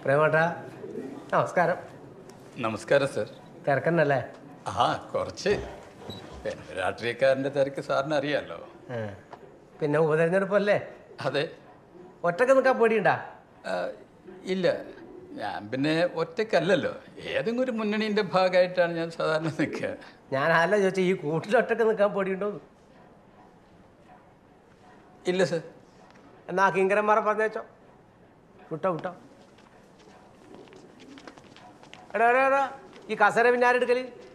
പ്രേമേട്ടാ നമസ്കാരം നമസ്കാരം സർ തിരക്കന്നല്ലേ ആ കുറച്ച് പിന്നെ രാഷ്ട്രീയക്കാരൻ്റെ തിരക്ക് സാറിന് അറിയാമല്ലോ ആ. പിന്നെ ഉപതെരഞ്ഞെടുപ്പല്ലേ അതെ ഒറ്റക്ക് നിൽക്കാൻ പേടിയുണ്ടാ ആ, ഇല്ല ഞാൻ പിന്നെ ഒറ്റയ്ക്കല്ലല്ലോ ഏതെങ്കിലും ഒരു മുന്നണീൻ്റെ ഭാഗമായിട്ടാണ് ഞാൻ സാധാരണ നിൽക്കുക ഞാൻ ആല്ല ചോദിച്ചാൽ ഈ കൂട്ടിൽ ഒറ്റക്ക് നിൽക്കാൻ പേടിയുണ്ടോ ഇല്ല സർ എന്നാ ആ കിങ്കരന്മാരെ പറഞ്ഞേച്ചോ വിട്ടോ വിട്ടോ എടാ എടാ എടാ ഈ കസര പിന്നാരെടുക്കല്